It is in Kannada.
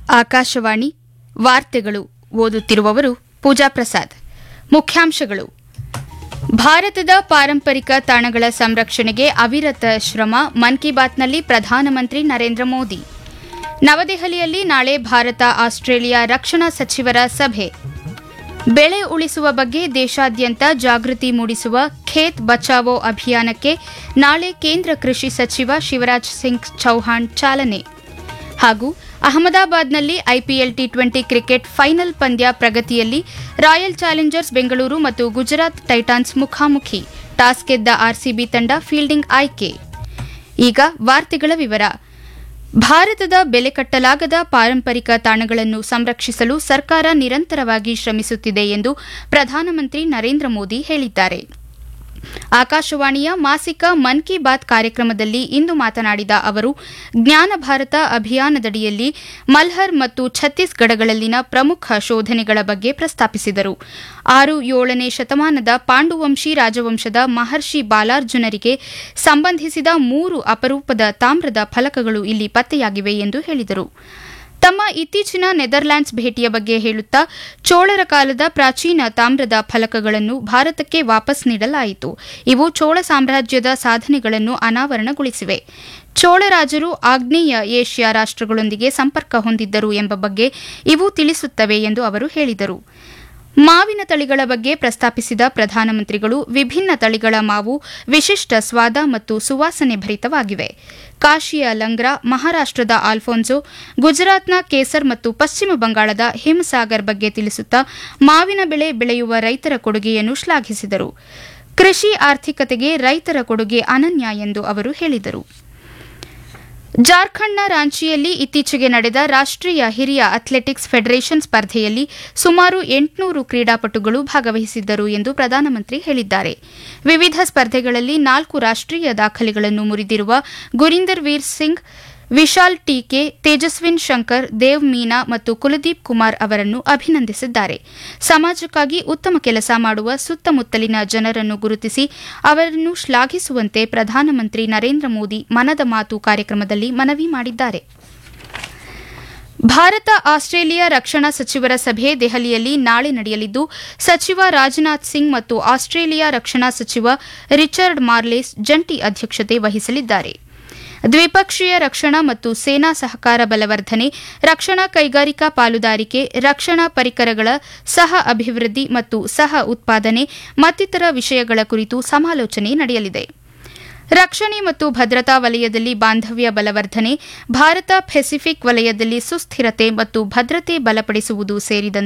ಆಕಾಶವಾಣಿ ವಾರ್ತೆಗಳು ಓದುತ್ತಿರುವವರು ಪೂಜಾ ಪ್ರಸಾದ್ ಮುಖ್ಯಾಂಶಗಳು ಭಾರತದ ಪಾರಂಪರಿಕ ತಾಣಗಳ ಸಂರಕ್ಷಣೆಗೆ ಅವಿರತ ಶ್ರಮ ಮನ್ ಕಿ ಬಾತ್ನಲ್ಲಿ ಪ್ರಧಾನಮಂತ್ರಿ ನರೇಂದ್ರ ಮೋದಿ ನವದೆಹಲಿಯಲ್ಲಿ ನಾಳೆ ಭಾರತ ಆಸ್ಟ್ರೇಲಿಯಾ ರಕ್ಷಣಾ ಸಚಿವರ ಸಭೆ ಬೆಳೆ ಉಳಿಸುವ ಬಗ್ಗೆ ದೇಶಾದ್ಯಂತ ಜಾಗೃತಿ ಮೂಡಿಸುವ ಖೇತ್ ಬಚಾವೋ ಅಭಿಯಾನಕ್ಕೆ ನಾಳೆ ಕೇಂದ್ರ ಕೃಷಿ ಸಚಿವ ಶಿವರಾಜ್ ಸಿಂಗ್ ಚೌಹಾಣ್ ಚಾಲನೆ ಹಾಗೂ ಅಹಮದಾಬಾದ್ನಲ್ಲಿ IPL T twenty cricket final ಪಂದ್ಯ ಪ್ರಗತಿಯಲ್ಲಿ ರಾಯಲ್ ಚಾಲೆಂಜರ್ಸ್ ಬೆಂಗಳೂರು ಮತ್ತು ಗುಜರಾತ್ ಟೈಟಾನ್ಸ್ ಮುಖಾಮುಖಿ ಟಾಸ್ ಗೆದ್ದ ಆರ್ಸಿಬಿ ತಂಡ ಫೀಲ್ಡಿಂಗ್ ಆಯ್ಕೆ ಈಗ ವಾರ್ತೆಗಳ ವಿವರ ಭಾರತದ ಬೆಲೆ ಕಟ್ಟಲಾಗದ ಪಾರಂಪರಿಕ ತಾಣಗಳನ್ನು ಸಂರಕ್ಷಿಸಲು ಸರ್ಕಾರ ನಿರಂತರವಾಗಿ ಶ್ರಮಿಸುತ್ತಿದೆ ಎಂದು ಪ್ರಧಾನಮಂತ್ರಿ ನರೇಂದ್ರ ಮೋದಿ ಹೇಳಿದ್ದಾರೆ ಆಕಾಶವಾಣಿಯ ಮಾಸಿಕ ಮನ್ ಕಿ ಬಾತ್ ಕಾರ್ಯಕ್ರಮದಲ್ಲಿ ಇಂದು ಮಾತನಾಡಿದ ಅವರು ಜ್ಞಾನ ಭಾರತ ಅಭಿಯಾನದಡಿಯಲ್ಲಿ ಮಲ್ಹರ್ ಮತ್ತು ಛತ್ತೀಸ್ಗಢಗಳಲ್ಲಿನ ಪ್ರಮುಖ ಶೋಧನೆಗಳ ಬಗ್ಗೆ ಪ್ರಸ್ತಾಪಿಸಿದರು ಆರು ಏಳನೇ ಶತಮಾನದ ಪಾಂಡುವಂಶಿ ರಾಜವಂಶದ ಮಹರ್ಷಿ ಬಾಲಾರ್ಜುನರಿಗೆ ಸಂಬಂಧಿಸಿದ ಮೂರು ಅಪರೂಪದ ತಾಮ್ರದ ಫಲಕಗಳು ಇಲ್ಲಿ ಪತ್ತೆಯಾಗಿವೆ ಎಂದು ಹೇಳಿದರು ತಮ್ಮ ಇತ್ತೀಚಿನ ನೆದರ್ಲ್ಯಾಂಡ್ಸ್ ಭೇಟಿಯ ಬಗ್ಗೆ ಹೇಳುತ್ತಾ ಚೋಳರ ಕಾಲದ ಪ್ರಾಚೀನ ತಾಮ್ರದ ಫಲಕಗಳನ್ನು ಭಾರತಕ್ಕೆ ವಾಪಸ್ ನೀಡಲಾಯಿತು ಇವು ಚೋಳ ಸಾಮ್ರಾಜ್ಯದ ಸಾಧನೆಗಳನ್ನು ಅನಾವರಣಗೊಳಿಸಿವೆ ಚೋಳರಾಜರು ಆಗ್ನೇಯ ಏಷ್ಯಾ ರಾಷ್ಟಗಳೊಂದಿಗೆ ಸಂಪರ್ಕ ಹೊಂದಿದ್ದರು ಎಂಬ ಬಗ್ಗೆ ಇವು ತಿಳಿಸುತ್ತವೆ ಎಂದು ಅವರು ಹೇಳಿದರು ಮಾವಿನ ತಳಿಗಳ ಬಗ್ಗೆ ಪ್ರಸ್ತಾಪಿಸಿದ ಪ್ರಧಾನಮಂತ್ರಿಗಳು ವಿಭಿನ್ನ ತಳಿಗಳ ಮಾವು ವಿಶಿಷ್ಟ ಸ್ವಾದ ಮತ್ತು ಸುವಾಸನೆ ಭರಿತವಾಗಿವೆ ಕಾಶಿಯ ಲಂಗ್ರಾ ಮಹಾರಾಷ್ಟದ ಆಲ್ಫೋನ್ಸೋ ಗುಜರಾತ್ನ ಕೇಸರ್ ಮತ್ತು ಪಶ್ಚಿಮ ಬಂಗಾಳದ ಹಿಮಸಾಗರ್ ಬಗ್ಗೆ ತಿಳಿಸುತ್ತಾ ಮಾವಿನ ಬೆಳೆ ಬೆಳೆಯುವ ರೈತರ ಕೊಡುಗೆಯನ್ನು ಶ್ಲಾಘಿಸಿದರು ಕೃಷಿ ಆರ್ಥಿಕತೆಗೆ ರೈತರ ಕೊಡುಗೆ ಅನನ್ಯ ಎಂದು ಅವರು ಹೇಳಿದರು ಜಾರ್ಖಂಡ್ನ ರಾಂಚಿಯಲ್ಲಿ ಇತ್ತೀಚೆಗೆ ನಡೆದ ರಾಷ್ಟೀಯ ಹಿರಿಯ ಅಥ್ಲೆಟಿಕ್ಸ್ ಫೆಡರೇಷನ್ ಸ್ಪರ್ಧೆಯಲ್ಲಿ ಸುಮಾರು ಎಂಟುನೂರು ಕ್ರೀಡಾಪಟುಗಳು ಭಾಗವಹಿಸಿದ್ದರು ಎಂದು ಪ್ರಧಾನಮಂತ್ರಿ ಹೇಳಿದ್ದಾರೆ ವಿವಿಧ ಸ್ಪರ್ಧೆಗಳಲ್ಲಿ ನಾಲ್ಕು ರಾಷ್ಟೀಯ ದಾಖಲೆಗಳನ್ನು ಮುರಿದಿರುವ ಗುರಿಂದರ್ ವೀರ್ ಸಿಂಗ್ ವಿಶಾಲ್ ಟೀಕೆ ತೇಜಸ್ವಿನ್ ಶಂಕರ್ ದೇವ್ ಮೀನಾ ಮತ್ತು ಕುಲದೀಪ್ ಕುಮಾರ್ ಅವರನ್ನು ಅಭಿನಂದಿಸಿದ್ದಾರೆ ಸಮಾಜಕ್ಕಾಗಿ ಉತ್ತಮ ಕೆಲಸ ಮಾಡುವ ಸುತ್ತಮುತ್ತಲಿನ ಜನರನ್ನು ಗುರುತಿಸಿ ಅವರನ್ನು ಶ್ಲಾಘಿಸುವಂತೆ ಪ್ರಧಾನಮಂತ್ರಿ ನರೇಂದ್ರ ಮೋದಿ ಮನದ ಮಾತು ಕಾರ್ಯಕ್ರಮದಲ್ಲಿ ಮನವಿ ಮಾಡಿದ್ದಾರೆ ಭಾರತ ಆಸ್ಟ್ರೇಲಿಯಾ ರಕ್ಷಣಾ ಸಚಿವರ ಸಭೆ ದೆಹಲಿಯಲ್ಲಿ ನಾಳೆ ನಡೆಯಲಿದ್ದು ಸಚಿವ ರಾಜನಾಥ್ ಸಿಂಗ್ ಮತ್ತು ಆಸ್ಟ್ರೇಲಿಯಾ ರಕ್ಷಣಾ ಸಚಿವ ರಿಚರ್ಡ್ ಮಾರ್ಲೇಸ್ ಜಂಟಿ ಅಧ್ಯಕ್ಷತೆ ವಹಿಸಲಿದ್ದಾರೆ ದ್ವಿಪಕ್ಷೀಯ ರಕ್ಷಣಾ ಮತ್ತು ಸೇನಾ ಸಹಕಾರ ಬಲವರ್ಧನೆ ರಕ್ಷಣಾ ಕೈಗಾರಿಕಾ ಪಾಲುದಾರಿಕೆ ರಕ್ಷಣಾ ಪರಿಕರಗಳ ಸಹ ಅಭಿವೃದ್ಧಿ ಮತ್ತು ಸಹ ಉತ್ಪಾದನೆ ಮತ್ತಿತರ ವಿಷಯಗಳ ಕುರಿತು ಸಮಾಲೋಚನೆ ನಡೆಯಲಿದೆ ರಕ್ಷಣೆ ಮತ್ತು ಭದ್ರತಾ ವಲಯದಲ್ಲಿ ಬಾಂಧವ್ಯ ಬಲವರ್ಧನೆ ಭಾರತ ಪೆಸಿಫಿಕ್ ವಲಯದಲ್ಲಿ ಸುಸ್ಥಿರತೆ ಮತ್ತು ಭದ್ರತೆ ಬಲಪಡಿಸುವುದು ಸೇರಿದಂತೆ